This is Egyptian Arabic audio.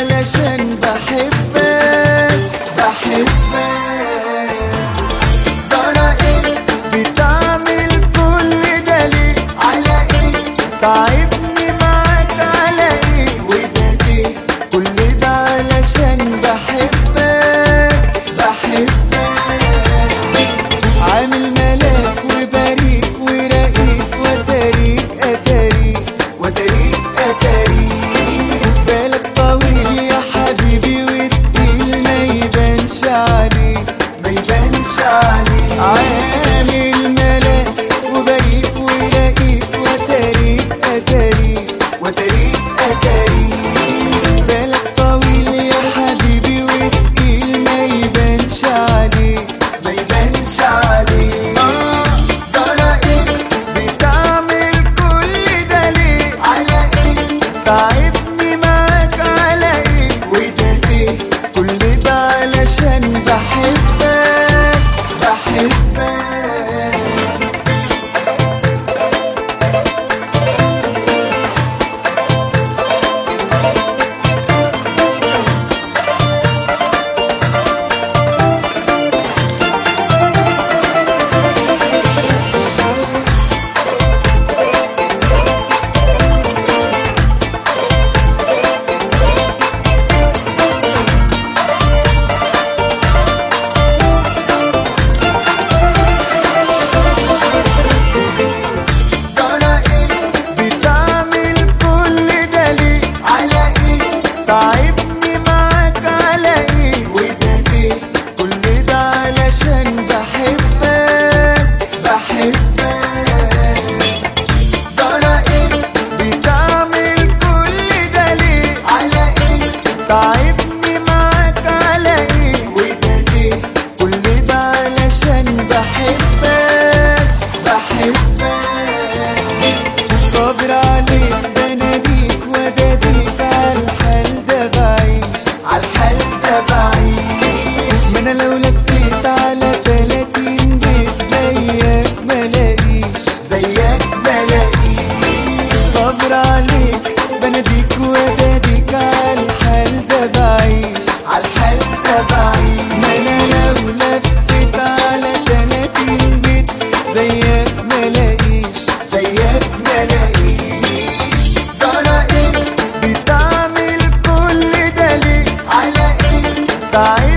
علشان بحبك بحبك ترى ايه بتعمل كل ده ليه على ايه تعبني معاك على ايه وده ليه كل ده علشان بحبك بحبك عامل ملاك وبريك ورقيق وتريك اتاريك وتريك اتاريك بالك طويل يا حبيبي وتقيل ما يبانش عليك ما يبانش عليك عامل ملاك وبريك ورقيق وتريك اتاريك وتريك اتاريك بالك طويل يا حبيبي وتقيل ما يبانش عليك ما يبانش عليك آه، ترى ايه بتعمل كل ده ليه على ايه تعبني معاك على ايه وده ليه كل ده علشان بحبك بحبك ترى ايه بتعمل كل ده ليه على ايه تعبني معاك على ايه وده ليه كل ده علشان بحبك بحبك ترى ايه بتعمل كل ده ليه على ايه تعبني معاك على ايه وده ليه كل ده علشان بحبك بحبك صابر عليك بناديك وداديك عالحال ده بعيش عالحال ده بعيش ما انا لو لفيت على تلاتين بيت زيك ملاقيش زيك ملاقيش صابر عليك بناديك وداديك عالحال ده بعيش عالحال ده بعيش ما انا لو لفيت على تلاتين بيت زيك ملاقيش زيك ملاقيش ترى ايه بتعمل كل ده ليه على ايه تعب